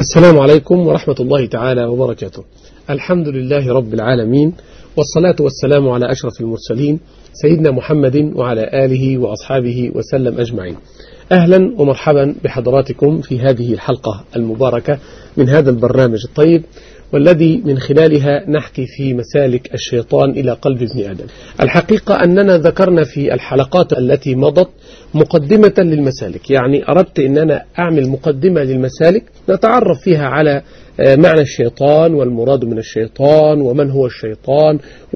السلام عليكم ورحمة الله تعالى وبركاته الحمد لله رب العالمين والصلاة والسلام على أشرف المرسلين سيدنا محمد وعلى آله وأصحابه وسلم أجمعين أهلا ومرحبا بحضراتكم في هذه الحلقة المباركة من هذا البرنامج الطيب والذي من خلالها نحكي في مسالك الشيطان إلى قلب ابن آدم الحقيقة أننا ذكرنا في الحلقات التي مضت مقدمة للمسالك يعني أردت أن أنا أعمل مقدمة للمسالك نتعرف فيها على معنى الشيطان والمراد من الشيطان ومن هو الشيطان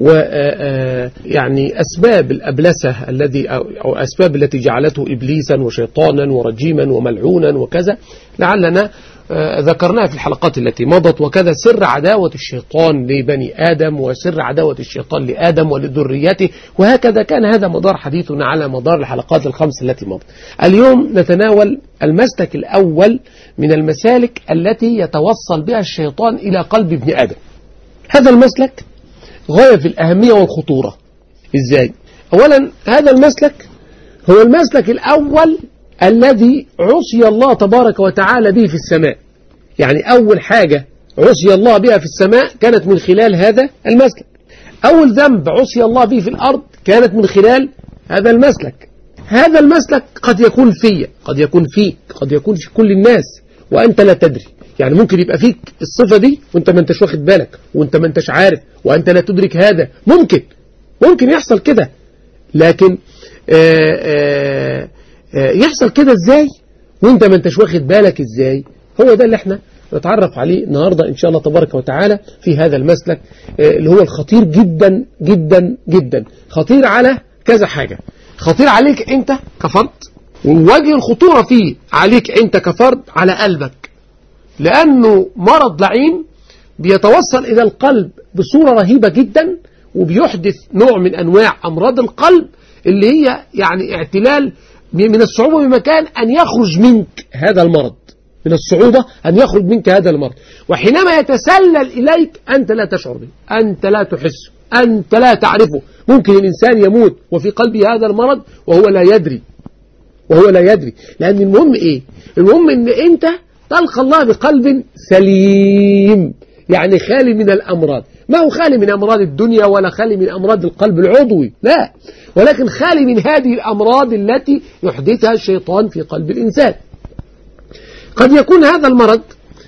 ويعني أسباب الأبلسة الذي أو أسباب التي جعلته إبليسا وشيطانا ورجيما وملعونا وكذا لعلنا ذكرناها في الحلقات التي مضت وكذا سر عداوة الشيطان لبني آدم وسر عداوة الشيطان لآدم ولذريته وهكذا كان هذا مدار حديثنا على مدار الحلقات الخمس التي مضت اليوم نتناول المسلك الأول من المسالك التي يتوصل بها الشيطان إلى قلب ابن آدم هذا المسلك غاية في الأهمية والخطورة إزاي؟ أولا هذا المسلك هو المسلك الأول الذي عصي الله تبارك وتعالى به في السماء يعني أول حاجة عصي الله بها في السماء كانت من خلال هذا المسلك أول ذنب عصي الله به في الأرض كانت من خلال هذا المسلك هذا المسلك قد يكون في قد يكون فيك قد يكون في كل الناس وأنت لا تدري يعني ممكن يبقى فيك الصفة دي وانت ما انتش واخد بالك وانت ما انتش عارف وانت لا تدرك هذا ممكن ممكن يحصل كده لكن آآ آآ يحصل كده ازاي وانت ما انتش واخد بالك ازاي هو ده اللي احنا نتعرف عليه النهاردة ان شاء الله تبارك وتعالى في هذا المسلك اللي هو الخطير جدا جدا جدا خطير على كذا حاجة خطير عليك انت كفرد ووجه الخطورة فيه عليك انت كفرد على قلبك لانه مرض لعين بيتوصل الى القلب بصورة رهيبة جدا وبيحدث نوع من انواع امراض القلب اللي هي يعني اعتلال من الصعوبة بمكان أن يخرج منك هذا المرض من الصعوبة أن يخرج منك هذا المرض وحينما يتسلل إليك أنت لا تشعر به أنت لا تحسه أنت لا تعرفه ممكن الإنسان يموت وفي قلبه هذا المرض وهو لا يدري وهو لا يدري لأن المهم إيه المهم أن أنت تلقى الله بقلب سليم يعني خالي من الأمراض ما هو خالي من أمراض الدنيا ولا خالي من أمراض القلب العضوي لا ولكن خالي من هذه الأمراض التي يحدثها الشيطان في قلب الإنسان قد يكون هذا المرض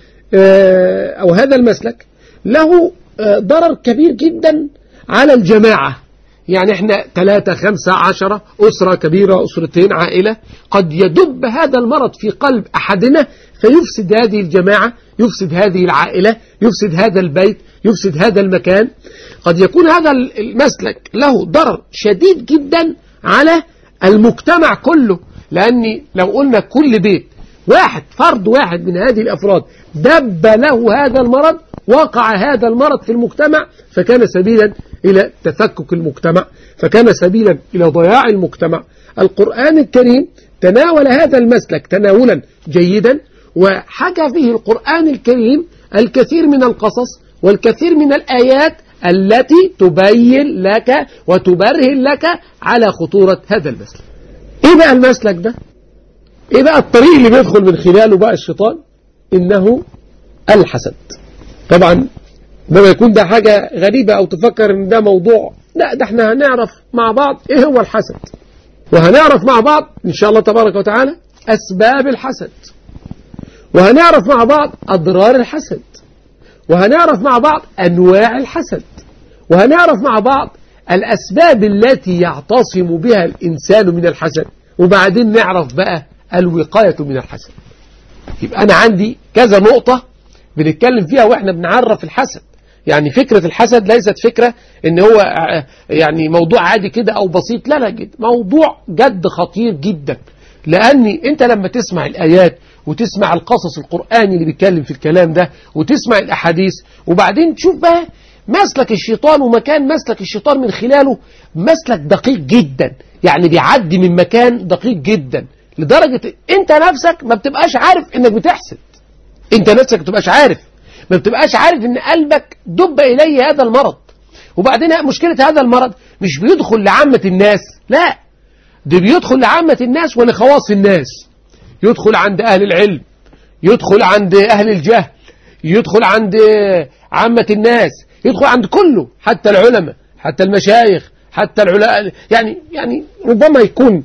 أو هذا المسلك له ضرر كبير جدا على الجماعة يعني احنا ثلاثة خمسة عشرة أسرة كبيرة أسرتين عائلة قد يدب هذا المرض في قلب أحدنا فيفسد هذه الجماعة يفسد هذه العائلة يفسد هذا البيت يفسد هذا المكان قد يكون هذا المسلك له ضرر شديد جدا على المجتمع كله لأن لو قلنا كل بيت واحد فرد واحد من هذه الأفراد دب له هذا المرض وقع هذا المرض في المجتمع فكان سبيلا إلى تفكك المجتمع فكان سبيلا إلى ضياع المجتمع القرآن الكريم تناول هذا المسلك تناولا جيدا وحكى فيه القرآن الكريم الكثير من القصص والكثير من الآيات التي تبين لك وتبرهن لك على خطورة هذا المسلك ايه بقى المسلك ده ايه بقى الطريق اللي بيدخل من خلاله بقى الشيطان انه الحسد طبعا لما يكون ده حاجة غريبة او تفكر ان ده موضوع لا ده احنا هنعرف مع بعض ايه هو الحسد وهنعرف مع بعض ان شاء الله تبارك وتعالى اسباب الحسد وهنعرف مع بعض اضرار الحسد وهنعرف مع بعض أنواع الحسد وهنعرف مع بعض الأسباب التي يعتصم بها الإنسان من الحسد وبعدين نعرف بقى الوقاية من الحسد يبقى أنا عندي كذا نقطة بنتكلم فيها وإحنا بنعرف الحسد يعني فكرة الحسد ليست فكرة ان هو يعني موضوع عادي كده او بسيط لا لا جد موضوع جد خطير جدا لأن انت لما تسمع الآيات وتسمع القصص القرآني اللي بيتكلم في الكلام ده وتسمع الأحاديث وبعدين تشوف بقى مسلك الشيطان ومكان مسلك الشيطان من خلاله مسلك دقيق جدا يعني بيعدي من مكان دقيق جدا لدرجة انت نفسك ما بتبقاش عارف انك بتحسد انت نفسك ما بتبقاش عارف ما بتبقاش عارف ان قلبك دب اليه هذا المرض وبعدين مشكلة هذا المرض مش بيدخل لعامة الناس لا ده بيدخل لعامة الناس ولخواص الناس يدخل عند أهل العلم يدخل عند أهل الجهل يدخل عند عامة الناس يدخل عند كله حتى العلماء حتى المشايخ حتى العلماء يعني يعني ربما يكون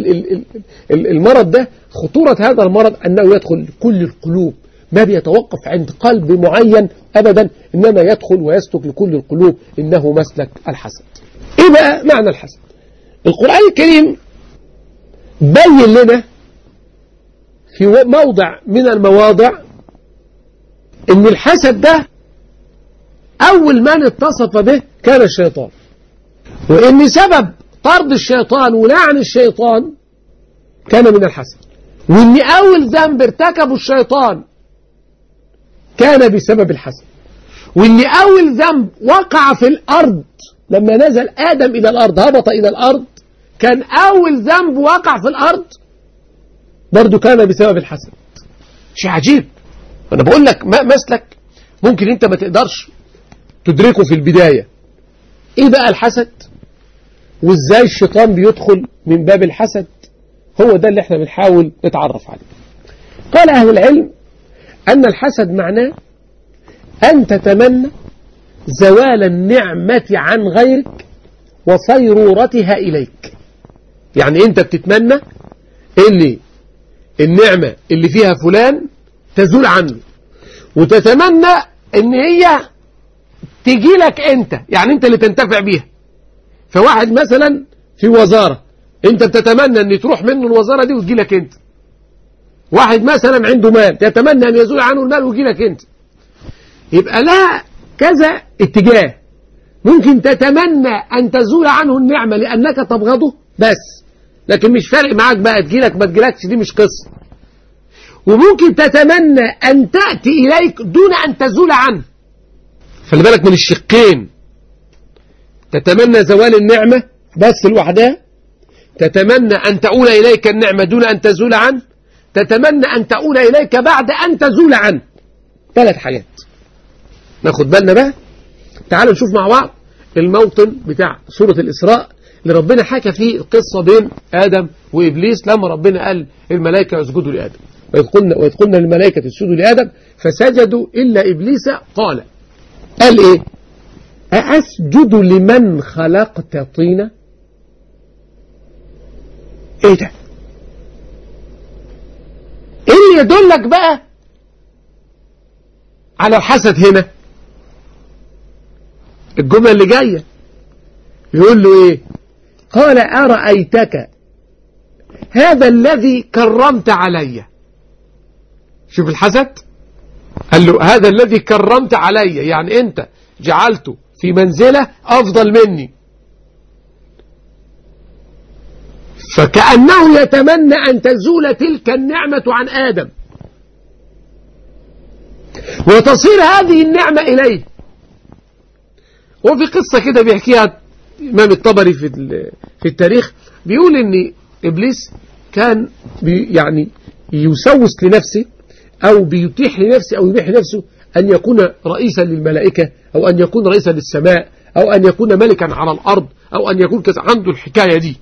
المرض ده خطورة هذا المرض أنه يدخل كل القلوب ما بيتوقف عند قلب معين أبدا إنما يدخل ويسلك لكل القلوب إنه مسلك الحسد إيه بقى معنى الحسد القرآن الكريم بين لنا في موضع من المواضع ان الحسد ده اول من اتصف به كان الشيطان وان سبب طرد الشيطان ولعن الشيطان كان من الحسد وان اول ذنب ارتكبه الشيطان كان بسبب الحسد وان اول ذنب وقع في الارض لما نزل ادم الى الارض هبط الى الارض كان اول ذنب وقع في الارض برضه كان بسبب الحسد شيء عجيب أنا بقول لك مسلك ممكن أنت ما تقدرش تدركه في البداية إيه بقى الحسد وإزاي الشيطان بيدخل من باب الحسد هو ده اللي احنا بنحاول نتعرف عليه قال أهل العلم أن الحسد معناه أن تتمنى زوال النعمة عن غيرك وصيرورتها إليك يعني أنت بتتمنى اللي النعمة اللي فيها فلان تزول عنه وتتمنى ان هي تجي لك انت يعني انت اللي تنتفع بيها فواحد مثلا في وزارة انت بتتمنى ان تروح منه الوزارة دي وتجي لك انت واحد مثلا عنده مال يتمنى ان يزول عنه المال ويجي لك انت يبقى لها كذا اتجاه ممكن تتمنى ان تزول عنه النعمة لانك تبغضه بس لكن مش فارق معاك بقى تجيلك ما تجيلكش دي مش قصة وممكن تتمنى أن تأتي إليك دون أن تزول عنه خلي بالك من الشقين تتمنى زوال النعمة بس لوحدها تتمنى أن تؤول إليك النعمة دون أن تزول عنه تتمنى أن تؤول إليك بعد أن تزول عنه ثلاث حاجات ناخد بالنا بقى تعالوا نشوف مع بعض الموطن بتاع سورة الإسراء اللي ربنا حكى فيه القصة بين آدم وإبليس لما ربنا قال الملائكة يسجدوا لآدم وإذ قلنا, وإذ قلنا للملائكة اسجدوا لآدم فسجدوا إلا إبليس قال قال إيه أأسجد لمن خلقت طينا إيه ده إيه اللي يدلك بقى على الحسد هنا الجملة اللي جاية يقول له إيه قال أرأيتك هذا الذي كرمت علي شوف الحسد قال له هذا الذي كرمت علي يعني أنت جعلته في منزلة أفضل مني فكأنه يتمنى أن تزول تلك النعمة عن آدم وتصير هذه النعمة إليه وفي قصة كده بيحكيها إمام الطبري في في التاريخ بيقول إن إبليس كان بي يعني يسوس لنفسه أو بيتيح لنفسه أو يبيح لنفسه أن يكون رئيسا للملائكة أو أن يكون رئيسا للسماء أو أن يكون ملكا على الأرض أو أن يكون كذا عنده الحكاية دي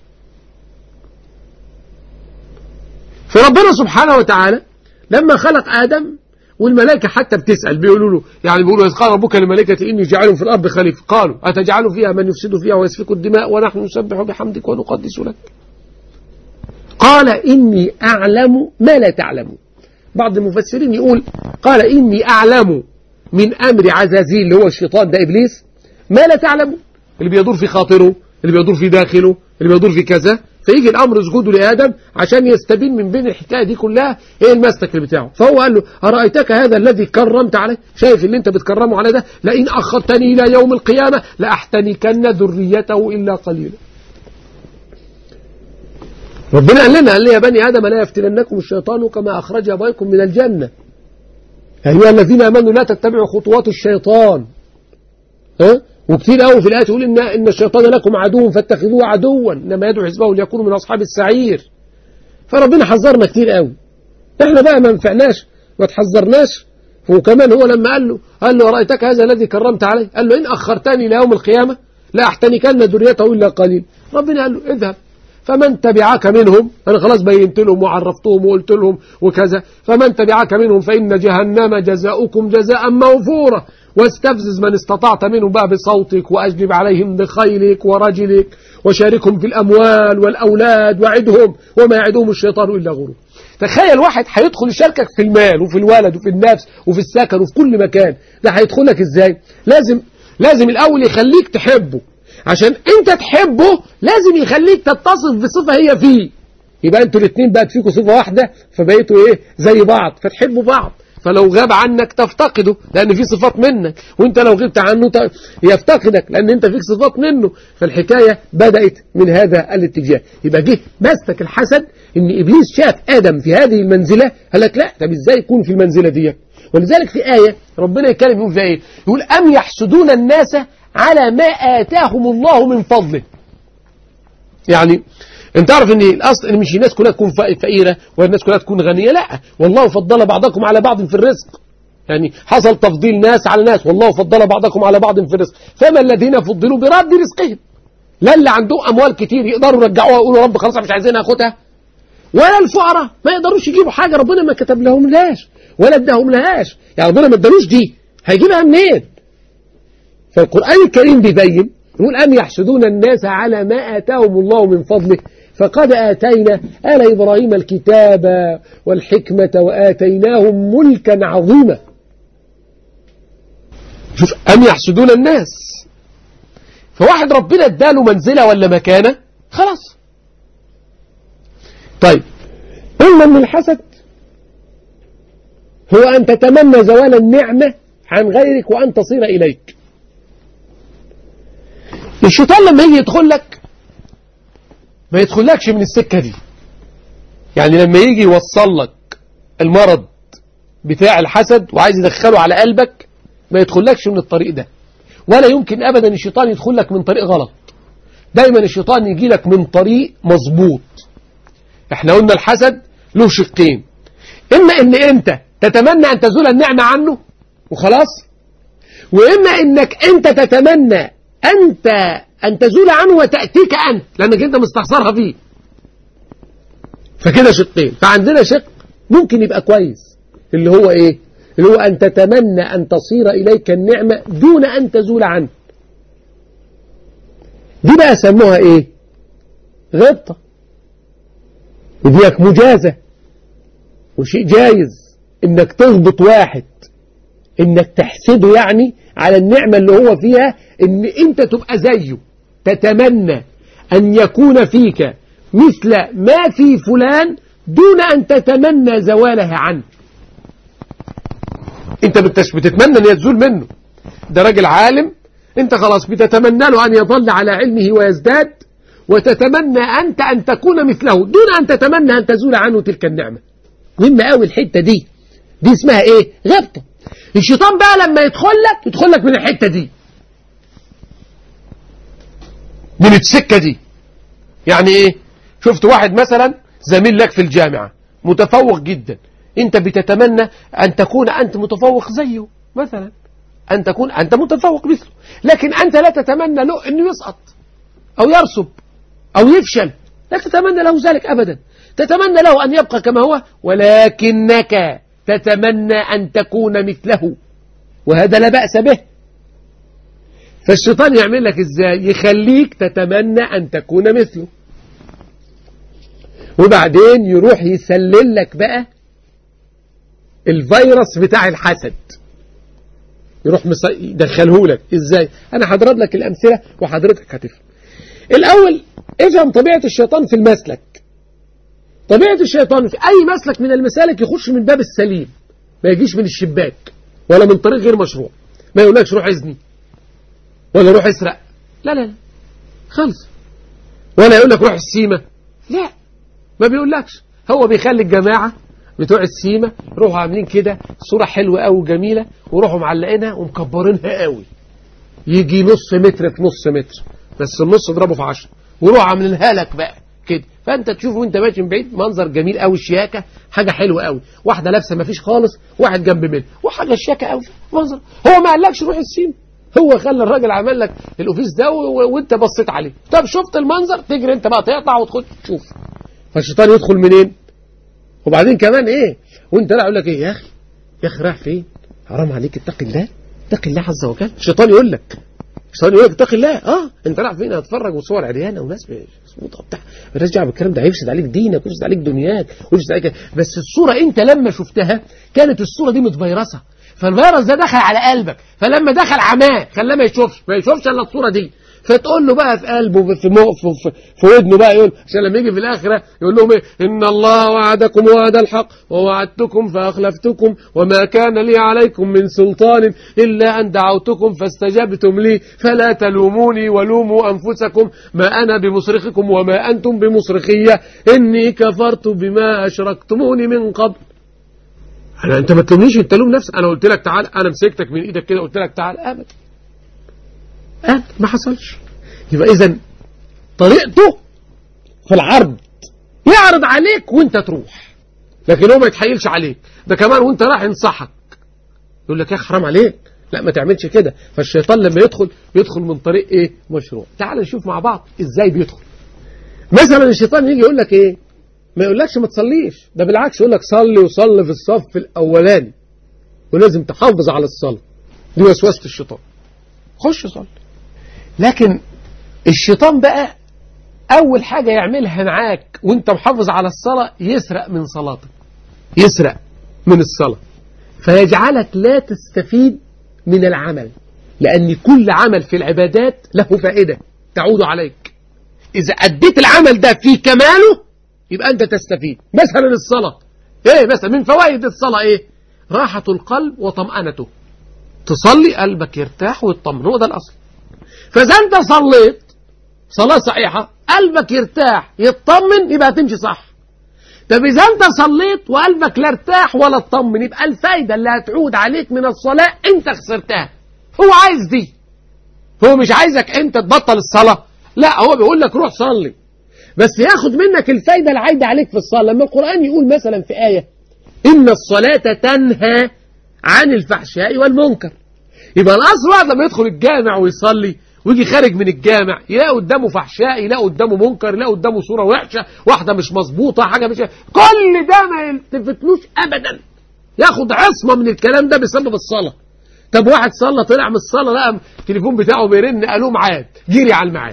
فربنا سبحانه وتعالى لما خلق آدم والملائكة حتى بتسأل بيقولوا له يعني بيقولوا إذ قال ربك للملائكة إني جعل في الأرض خليفة قالوا أتجعل فيها من يفسد فيها ويسفك الدماء ونحن نسبح بحمدك ونقدس لك قال إني أعلم ما لا تعلمون بعض المفسرين يقول قال إني أعلم من أمر عزازيل اللي هو الشيطان ده إبليس ما لا تعلمون اللي بيدور في خاطره اللي بيدور في داخله اللي بيدور في كذا فيجي الأمر اسجوده لآدم عشان يستبين من بين الحكاية دي كلها إيه المسلك اللي بتاعه فهو قال له أرأيتك هذا الذي كرمت عليه شايف اللي أنت بتكرمه على ده لئن أخرتني إلى يوم القيامة لأحتنكن ذريته إلا قليلا ربنا قال لنا قال لي يا بني آدم لا يفتننكم الشيطان كما أخرج أبويكم من الجنة أيها الذين آمنوا لا تتبعوا خطوات الشيطان ها وكثير قوي في الآية يقول إن, إن الشيطان لكم عدو فاتخذوه عدوا إنما يدعو حزبه ليكونوا من أصحاب السعير فربنا حذرنا كثير قوي احنا بقى ما نفعناش ما تحذرناش وكمان هو لما قال له قال له رأيتك هذا الذي كرمت عليه قال له إن أخرتني إلى يوم القيامة لا أحتنكن ذريته إلا قليل ربنا قال له اذهب فمن تبعك منهم أنا خلاص بينت لهم وعرفتهم وقلت لهم وكذا فمن تبعك منهم فإن جهنم جزاؤكم جزاء موفورا واستفزز من استطعت منهم بقى بصوتك وأجلب عليهم بخيلك ورجلك وشاركهم في الأموال والأولاد وعدهم وما يعدهم الشيطان إلا غرور تخيل واحد هيدخل يشاركك في المال وفي الولد وفي النفس وفي السكن وفي كل مكان ده هيدخلك ازاي لازم لازم الأول يخليك تحبه عشان انت تحبه لازم يخليك تتصف بصفة هي فيه يبقى انتوا الاثنين بقت فيكم صفة واحدة فبقيتوا ايه زي بعض فتحبوا بعض فلو غاب عنك تفتقده لأن في صفات منك وانت لو غبت عنه يفتقدك لأن انت فيك صفات منه فالحكاية بدأت من هذا الاتجاه يبقى جه مسك الحسد ان إبليس شاف آدم في هذه المنزلة قال لك لا طب ازاي يكون في المنزلة دي ولذلك في آية ربنا يتكلم يقول فيها ايه يقول أم يحسدون الناس على ما آتاهم الله من فضله يعني انت تعرف ان الاصل ان مش الناس كلها تكون فقيره ولا الناس كلها تكون غنيه لا والله فضل بعضكم على بعض في الرزق يعني حصل تفضيل ناس على ناس والله فضل بعضكم على بعض في الرزق فما الذين فضلوا برد رزقهم لا اللي عندهم اموال كتير يقدروا يرجعوها ويقولوا رب خلاص مش عايزين ناخدها ولا الفقراء ما يقدروش يجيبوا حاجه ربنا ما كتب لهم لاش ولا اداهم لهاش يعني ربنا ما ادالوش دي هيجيبها منين فالقران الكريم بيبين يقول أم يحسدون الناس على ما آتاهم الله من فضله فقد آتينا آل إبراهيم الكتاب والحكمة وآتيناهم ملكا عظيما شوف أم يحسدون الناس فواحد ربنا اداله منزلة ولا مكانة خلاص طيب قلنا من الحسد هو أن تتمنى زوال النعمة عن غيرك وأن تصير إليك الشيطان لما يجي يدخل لك ما يدخلكش من السكة دي يعني لما يجي يوصل لك المرض بتاع الحسد وعايز يدخله على قلبك ما يدخلكش من الطريق ده ولا يمكن أبدا الشيطان يدخل لك من طريق غلط دايما الشيطان يجي لك من طريق مظبوط احنا قلنا الحسد له شقين إما إن أنت تتمنى أن تزول النعمة عنه وخلاص وإما إنك أنت تتمنى أنت أن تزول عنه وتأتيك أنت لأنك أنت مستخسرها فيه فكده شقين فعندنا شق ممكن يبقى كويس اللي هو إيه اللي هو أن تتمنى أن تصير إليك النعمة دون أن تزول عنه دي بقى سموها إيه غبطة وديك مجازة وشيء جايز إنك تغبط واحد إنك تحسده يعني على النعمة اللي هو فيها إن أنت تبقى زيه تتمنى أن يكون فيك مثل ما في فلان دون أن تتمنى زواله عنه أنت بتتمنى أن يزول منه ده راجل عالم أنت خلاص بتتمنى له أن يظل على علمه ويزداد وتتمنى أنت أن تكون مثله دون أن تتمنى أن تزول عنه تلك النعمة مهمة قوي الحتة دي دي اسمها ايه غبطة الشيطان بقى لما يدخل لك يدخل لك من الحتة دي من السكة دي يعني ايه شفت واحد مثلا زميل لك في الجامعة متفوق جدا انت بتتمنى ان تكون انت متفوق زيه مثلا ان تكون انت متفوق مثله لكن انت لا تتمنى له انه يسقط او يرسب او يفشل لا تتمنى له ذلك ابدا تتمنى له ان يبقى كما هو ولكنك تتمنى ان تكون مثله وهذا لا بأس به فالشيطان يعمل لك ازاي يخليك تتمنى ان تكون مثله وبعدين يروح يسلل لك بقى الفيروس بتاع الحسد يروح يدخله لك ازاي انا هضرب لك الامثله وحضرتك هتفهم الاول افهم طبيعه الشيطان في المسلك طبيعه الشيطان في اي مسلك من المسالك يخش من باب السليم ما يجيش من الشباك ولا من طريق غير مشروع ما يقولكش روح اذني ولا روح اسرق لا لا لا خلص ولا يقول لك روح السيمة لا ما بيقولكش هو بيخلي الجماعة بتوع السيمة يروحوا عاملين كده صورة حلوة قوي وجميلة ويروحوا معلقينها ومكبرينها قوي يجي نص متر في نص متر بس النص اضربه في عشرة ويروحوا عاملينها لك بقى كده فانت تشوف وانت ماشي من بعيد منظر جميل قوي شياكه حاجه حلوه قوي واحده لابسه ما فيش خالص واحد جنب منها وحاجه شياكه قوي منظر هو ما قالكش روح السيما هو خلى الراجل عمل لك الاوفيس ده و... وانت بصيت عليه طب شفت المنظر تجري انت بقى تقطع وتخش تشوف فالشيطان يدخل منين وبعدين كمان ايه وانت لا يقول لك ايه يا اخي يا اخي رايح فين حرام عليك اتقي الله اتقي الله عز وجل الشيطان يقول لك الشيطان يقول لك اتقي الله اه انت رايح فين هتتفرج وصور عريانه وناس مظبوطه وبتاع مالناش دعوه بالكلام ده هيفسد عليك دينك ويفسد عليك دنياك ويفسد عليك بس الصوره انت لما شفتها كانت الصوره دي متفيرسه فالفيروس ده دخل على قلبك فلما دخل عماه خلاه ما يشوفش ما يشوفش الا الصوره دي فتقول له بقى في قلبه في مو في, في, في ودنه بقى يقول عشان لما يجي في الاخره يقول لهم ايه ان الله وعدكم وعد الحق ووعدتكم فاخلفتكم وما كان لي عليكم من سلطان الا ان دعوتكم فاستجبتم لي فلا تلوموني ولوموا انفسكم ما انا بمصرخكم وما انتم بمصرخيه اني كفرت بما اشركتموني من قبل انا انت ما تلومنيش انت لوم نفسك انا قلت لك تعال انا مسكتك من ايدك كده قلت لك تعال ابدا أه ما حصلش يبقى اذا طريقته في العرض يعرض عليك وانت تروح لكن هو ما يتحايلش عليك ده كمان وانت رايح ينصحك يقول لك يا حرام عليك لا ما تعملش كده فالشيطان لما يدخل يدخل من طريق ايه مشروع تعال نشوف مع بعض ازاي بيدخل مثلا الشيطان يجي يقول لك ايه ما يقولكش ما تصليش ده بالعكس يقول لك صلي وصلي في الصف الاولاني ولازم تحافظ على الصلاه دي وسوسه الشيطان خش صلي لكن الشيطان بقى أول حاجة يعملها معاك وانت محافظ على الصلاة يسرق من صلاتك يسرق من الصلاة فيجعلك لا تستفيد من العمل لأن كل عمل في العبادات له فائدة تعود عليك إذا أديت العمل ده في كماله يبقى أنت تستفيد مثلا الصلاة إيه مثلا من فوائد الصلاة إيه راحة القلب وطمأنته تصلي قلبك يرتاح ويطمن هو ده الأصل فإذا أنت صليت صلاة صحيحة قلبك يرتاح يطمن يبقى تمشي صح طب إذا أنت صليت وقلبك لا ارتاح ولا اطمن يبقى الفايدة اللي هتعود عليك من الصلاة أنت خسرتها هو عايز دي هو مش عايزك أنت تبطل الصلاة لا هو بيقول لك روح صلي بس ياخد منك الفايدة العايدة عليك في الصلاة لما القرآن يقول مثلا في آية إن الصلاة تنهى عن الفحشاء والمنكر يبقى الأصل واحد لما يدخل الجامع ويصلي ويجي خارج من الجامع يلاقي قدامه فحشاء يلاقي قدامه منكر يلاقي قدامه صورة وحشة واحدة مش مظبوطة حاجة مش كل ده ما يلتفتلوش أبدا ياخد عصمة من الكلام ده بسبب الصلاة طب واحد صلى طلع من الصلاة لقى التليفون بتاعه بيرن قالوا ميعاد جري على الميعاد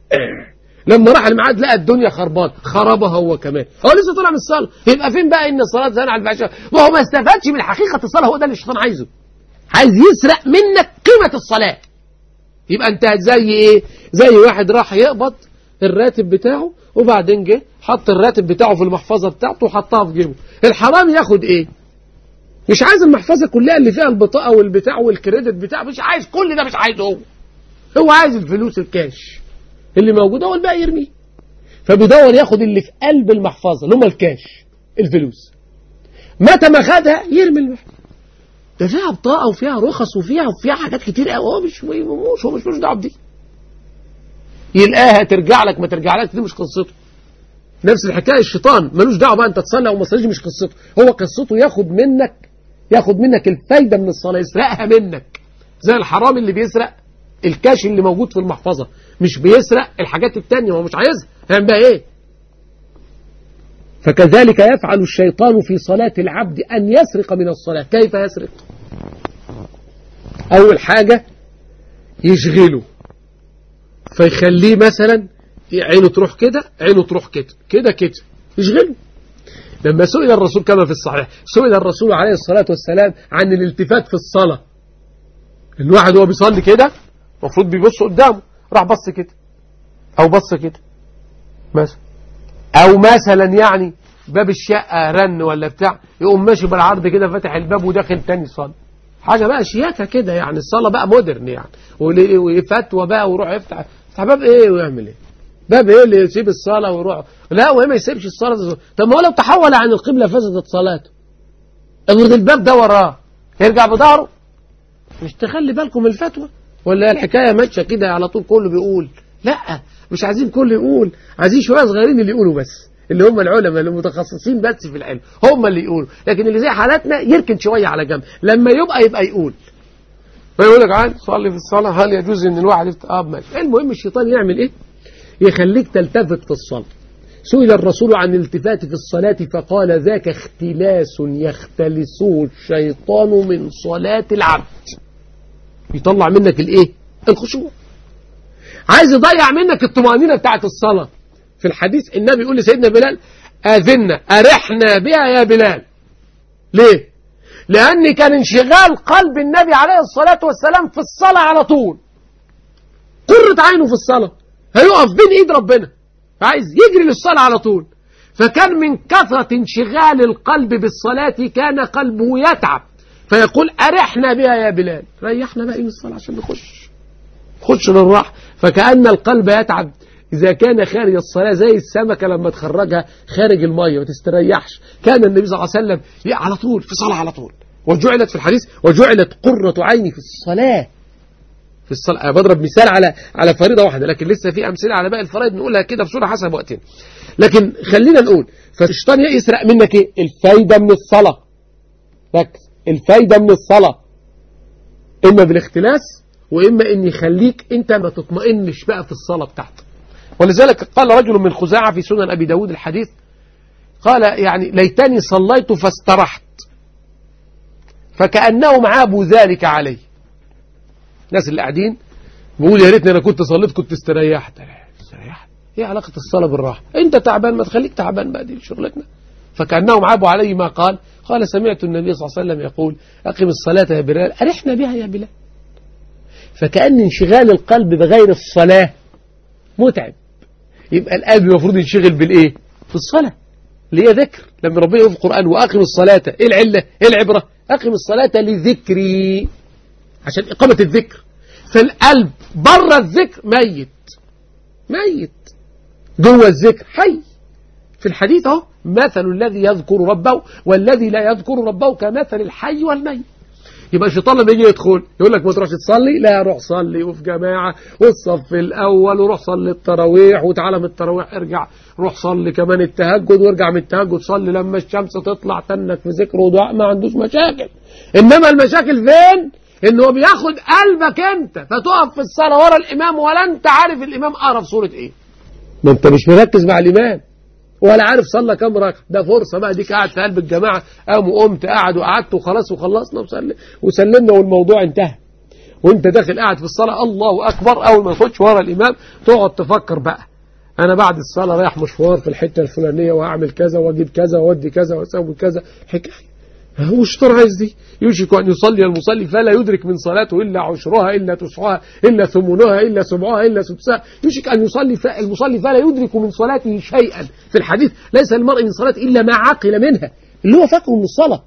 لما راح الميعاد لقى الدنيا خربان خربها هو كمان هو لسه طلع من الصلاة يبقى فين بقى ان الصلاة زان على الفحشاء وهو ما استفادش من حقيقة الصلاة هو ده اللي الشيطان عايزه عايز يسرق منك قيمة الصلاة يبقى انت زي ايه زي واحد راح يقبض الراتب بتاعه وبعدين جه حط الراتب بتاعه في المحفظة بتاعته وحطها في جيبه الحرام ياخد ايه مش عايز المحفظة كلها اللي فيها البطاقة والبتاع والكريدت بتاع مش عايز كل ده مش عايزه هو هو عايز الفلوس الكاش اللي موجودة هو الباقي يرميه فبيدور ياخد اللي في قلب المحفظة اللي هم الكاش الفلوس متى ما خدها يرمي المحفظة ده فيها بطاقة وفيها رخص وفيها وفيها حاجات كتير قوي هو مش مش هو مش مش دعوه بدي يلقاها ترجع لك ما ترجع لك دي مش قصته نفس الحكايه الشيطان ملوش دعوه بقى انت تصلي او ما تصليش مش قصته هو قصته ياخد منك ياخد منك الفايده من الصلاه يسرقها منك زي الحرام اللي بيسرق الكاش اللي موجود في المحفظه مش بيسرق الحاجات التانية هو مش عايزها هيعمل بقى ايه فكذلك يفعل الشيطان في صلاة العبد أن يسرق من الصلاة كيف يسرق أول حاجة يشغله فيخليه مثلا عينه تروح كده عينه تروح كده كده كده يشغله لما سئل الرسول كما في الصحيح سئل الرسول عليه الصلاة والسلام عن الالتفات في الصلاة الواحد هو بيصلي كده المفروض بيبص قدامه راح بص كده أو بص كده مثلا او مثلا يعني باب الشقة رن ولا بتاع يقوم ماشي بالعرض كده فاتح الباب وداخل تاني يصلي حاجة بقى شياكة كده يعني الصلاة بقى مودرن يعني وفتوى بقى ويروح يفتح يفتح باب ايه ويعمل ايه باب ايه اللي يسيب الصلاة ويروح لا وهي ما يسيبش الصلاة طب ما هو لو تحول عن القبلة فسدت صلاته افرض الباب ده وراه يرجع بظهره مش تخلي بالكم الفتوى ولا الحكاية ماشية كده على طول كله بيقول لا مش عايزين كله يقول عايزين شوية صغيرين اللي يقولوا بس اللي هم العلماء اللي متخصصين بس في العلم هم اللي يقولوا لكن اللي زي حالاتنا يركن شوية على جنب لما يبقى يبقى يقول فيقول لك عادي صلي في الصلاة هل يجوز ان الواحد يفتح اه ماشي المهم الشيطان يعمل ايه يخليك تلتفت في الصلاة سئل الرسول عن الالتفات في الصلاة فقال ذاك اختلاس يختلسه الشيطان من صلاة العبد يطلع منك الايه الخشوع عايز يضيع منك الطمأنينة بتاعت الصلاة في الحديث النبي يقول لسيدنا بلال آذنا أرحنا بها يا بلال ليه لأن كان انشغال قلب النبي عليه الصلاة والسلام في الصلاة على طول قرة عينه في الصلاة هيقف بين ايد ربنا عايز يجري للصلاة على طول فكان من كثرة انشغال القلب بالصلاة كان قلبه يتعب فيقول أرحنا بها يا بلال ريحنا بقى من الصلاة عشان نخش خش للراحة فكأن القلب يتعب إذا كان خارج الصلاة زي السمكة لما تخرجها خارج المية ما تستريحش كان النبي صلى الله عليه وسلم على طول في صلاة على طول وجعلت في الحديث وجعلت قرة عيني في الصلاة في الصلاة أنا بضرب مثال على على فريضة واحدة لكن لسه في أمثلة على باقي الفرائض نقولها كده بسرعة حسب وقتنا لكن خلينا نقول فالشيطان يسرق منك إيه الفايدة من الصلاة ركز الفايدة من الصلاة إما بالاختلاس وإما إن يخليك أنت ما تطمئنش بقى في الصلاة بتاعتك ولذلك قال رجل من خزاعة في سنن أبي داود الحديث قال يعني ليتني صليت فاسترحت فكأنهم عابوا ذلك علي الناس اللي قاعدين بيقول يا ريتني انا كنت صليت كنت استريحت استريحت ايه علاقة الصلاة بالراحة انت تعبان ما تخليك تعبان بقى دي شغلتنا فكأنهم عابوا علي ما قال قال سمعت النبي صلى الله عليه وسلم يقول أقم الصلاة يا بلال أرحنا بها يا بلال فكأن انشغال القلب بغير الصلاة متعب يبقى القلب المفروض ينشغل بالإيه في الصلاة اللي هي ذكر لما ربنا يقول في القرآن وأقم الصلاة إيه العلة إيه العبرة أقم الصلاة لذكري عشان إقامة الذكر فالقلب بره الذكر ميت ميت جوه الذكر حي في الحديث اهو مثل الذي يذكر ربه والذي لا يذكر ربه كمثل الحي والميت يبقى الشيطان لما يجي يدخل يقول لك ما تروحش تصلي لا روح صلي وفي جماعة والصف الأول وروح صلي التراويح وتعالى من التراويح ارجع روح صلي كمان التهجد وارجع من التهجد صلي لما الشمس تطلع تنك في ذكر ودعاء ما عندوش مشاكل إنما المشاكل فين؟ إنه بياخد قلبك أنت فتقف في الصلاة ورا الإمام ولا أنت عارف الإمام قرا في سورة إيه ما أنت مش مركز مع الإمام ولا عارف صلى كام ركعه ده فرصه بقى ديك قاعد في قلب الجماعه قام وقمت قعد وقعدت وخلاص وخلصنا وسلم وسلمنا والموضوع انتهى وانت داخل قاعد في الصلاه الله اكبر اول ما تخش ورا الامام تقعد تفكر بقى انا بعد الصلاه رايح مشوار في الحته الفلانيه وهعمل كذا واجيب كذا واودي كذا واسوي كذا حكايه هو الشيطان عايز دي يوشك أن يصلي المصلي فلا يدرك من صلاته إلا عشرها إلا تسعها إلا ثمنها إلا سبعها إلا سدسها يوشك أن يصلي المصلي فلا يدرك من صلاته شيئا في الحديث ليس المرء من صلاته إلا ما عقل منها اللي هو فاكره من الصلاة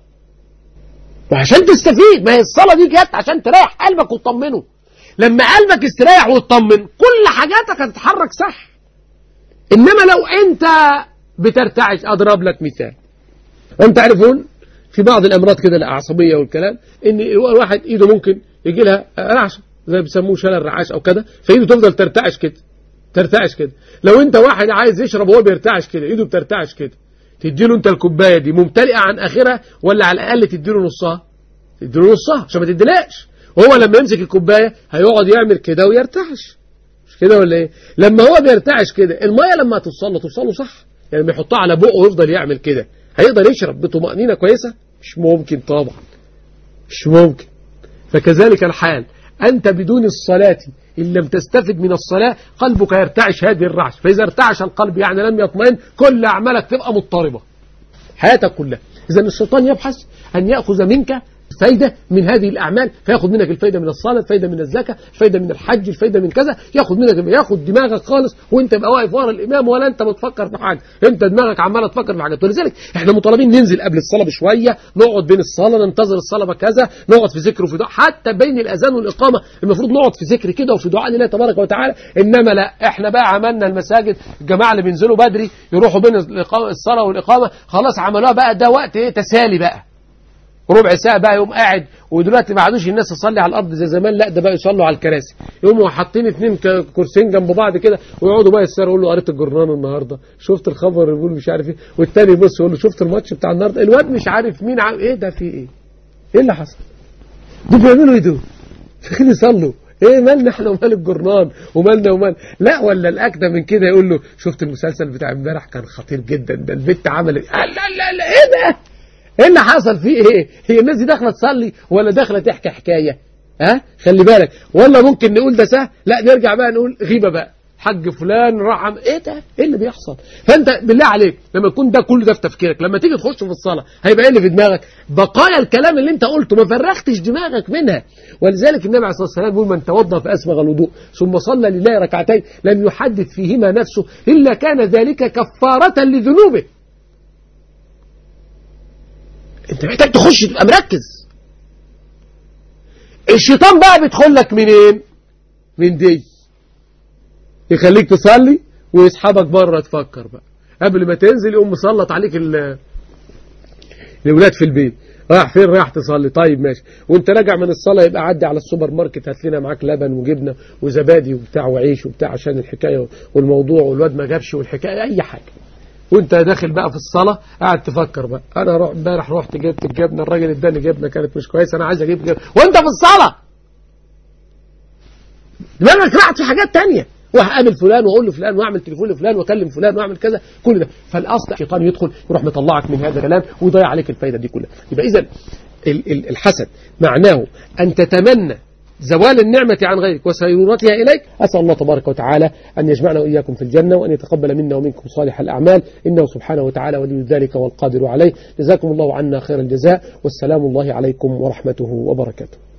وعشان تستفيد ما هي الصلاة دي جت عشان تريح قلبك وتطمنه لما قلبك استريح وتطمن كل حاجاتك هتتحرك صح إنما لو أنت بترتعش أضرب لك مثال أنت تعرفون في بعض الأمراض كده العصبية والكلام إن الواحد إيده ممكن يجي لها رعشة زي بيسموه شلل رعاش أو كده فإيده تفضل ترتعش كده ترتعش كده لو أنت واحد عايز يشرب وهو بيرتعش كده إيده بترتعش كده تديله أنت الكوباية دي ممتلئة عن آخرها ولا على الأقل تديله نصها تديله نصها عشان ما تديلاش وهو لما يمسك الكوباية هيقعد يعمل كده ويرتعش مش كده ولا إيه لما هو بيرتعش كده المية لما توصل له توصل له صح يعني لما يحطها على بقه ويفضل يعمل كده هيقدر يشرب بطمأنينة كويسة مش ممكن طبعا مش ممكن فكذلك الحال أنت بدون الصلاة إن لم تستفد من الصلاة قلبك يرتعش هذه الرعش فإذا ارتعش القلب يعني لم يطمئن كل أعمالك تبقى مضطربة حياتك كلها إذا الشيطان يبحث أن يأخذ منك فايدة من هذه الأعمال فياخد منك الفايدة من الصلاة الفايدة من الزكاة الفايدة من الحج الفايدة من كذا ياخد منك ياخد دماغك خالص وانت بقى واقف ورا الإمام ولا انت بتفكر في حاجة انت دماغك عمالة تفكر في حاجة ولذلك احنا مطالبين ننزل قبل الصلاة بشوية نقعد بين الصلاة ننتظر الصلاة بكذا نقعد في ذكر وفي دعاء حتى بين الأذان والإقامة المفروض نقعد في ذكر كده وفي دعاء لله تبارك وتعالى إنما لا احنا بقى عملنا المساجد الجماعة اللي بينزلوا بدري يروحوا بين الصلاة والإقامة خلاص عملوها بقى ده وقت ايه تسالي بقى ربع ساعة بقى يقوم قاعد ودلوقتي ما عادوش الناس تصلي على الأرض زي زمان لا ده بقى يصلوا على الكراسي يقوموا حاطين اثنين كرسيين جنب بعض كده ويقعدوا بقى يسروا يقول له قريت الجرنان النهارده شفت الخبر اللي بيقول مش عارف ايه والتاني يبص يقول له شفت الماتش بتاع النهارده الواد مش عارف مين عم ايه ده في ايه ايه اللي حصل دول بيعملوا ايه دول فين يصلوا ايه مالنا احنا ومال الجرنان ومالنا ومال لا ولا الاكدى من كده يقول له شفت المسلسل بتاع امبارح كان خطير جدا ده البت عملت لا لا لا ايه ده ايه اللي حصل فيه ايه هي الناس دي داخله تصلي ولا داخله تحكي حكايه ها خلي بالك ولا ممكن نقول ده سهل لا نرجع بقى نقول غيبه بقى حج فلان راح عم... ايه ده ايه اللي بيحصل فانت بالله عليك لما يكون ده كله ده في تفكيرك لما تيجي تخش في الصلاه هيبقى ايه اللي في دماغك بقايا الكلام اللي انت قلته ما فرغتش دماغك منها ولذلك النبي عليه الصلاه والسلام يقول من توضا فاسبغ الوضوء ثم صلى لله ركعتين لم يحدث فيهما نفسه الا كان ذلك كفاره لذنوبه انت محتاج تخش تبقى مركز الشيطان بقى بيدخل لك منين من دي يخليك تصلي ويسحبك بره تفكر بقى قبل ما تنزل يقوم مسلط عليك ال- الاولاد في البيت رايح فين رايح تصلي طيب ماشي وانت راجع من الصلاه يبقى عدي على السوبر ماركت هات لنا معاك لبن وجبنه وزبادي وبتاع وعيش وبتاع عشان الحكايه والموضوع والواد ما جابش والحكايه اي حاجه وانت داخل بقى في الصلاه قاعد تفكر بقى انا روح امبارح رحت جبت الجبنه الراجل اداني جبنه كانت مش كويسه انا عايز اجيب جبنه وانت في الصلاه دماغك راحت في حاجات تانية وهقابل فلان واقول له فلان واعمل تليفون لفلان واكلم فلان واعمل كذا كل ده فالاصل الشيطان يدخل يروح مطلعك من هذا الكلام ويضيع عليك الفايده دي كلها يبقى اذا ال- ال- الحسد معناه ان تتمنى زوال النعمة عن غيرك وسيرورتها إليك أسأل الله تبارك وتعالى أن يجمعنا وإياكم في الجنة وأن يتقبل منا ومنكم صالح الأعمال إنه سبحانه وتعالى ولي ذلك والقادر عليه جزاكم الله عنا خير الجزاء والسلام الله عليكم ورحمته وبركاته